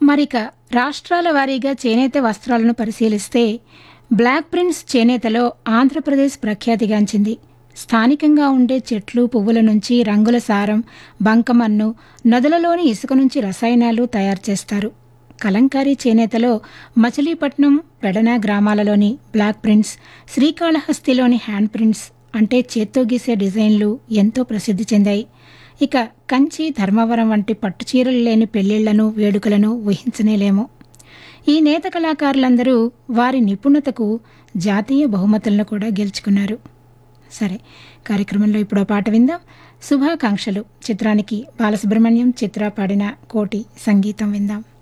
మరిక రాష్ట్రాల వారీగా చేనేత వస్త్రాలను పరిశీలిస్తే బ్లాక్ ప్రింట్స్ చేనేతలో ఆంధ్రప్రదేశ్ ప్రఖ్యాతిగాంచింది స్థానికంగా ఉండే చెట్లు పువ్వుల నుంచి రంగుల సారం బంకమన్ను నదులలోని ఇసుక నుంచి రసాయనాలు తయారు చేస్తారు కలంకారీ చేనేతలో మచిలీపట్నం పెడన గ్రామాలలోని బ్లాక్ ప్రింట్స్ శ్రీకాళహస్తిలోని హ్యాండ్ ప్రింట్స్ అంటే చేత్తో గీసే డిజైన్లు ఎంతో ప్రసిద్ధి చెందాయి ఇక కంచి ధర్మవరం వంటి పట్టు చీరలు లేని పెళ్లిళ్లను వేడుకలను ఊహించనేలేము ఈ నేత కళాకారులందరూ వారి నిపుణతకు జాతీయ బహుమతులను కూడా గెలుచుకున్నారు సరే కార్యక్రమంలో ఇప్పుడు ఆ పాట విందాం శుభాకాంక్షలు చిత్రానికి బాలసుబ్రహ్మణ్యం చిత్ర పాడిన కోటి సంగీతం విందాం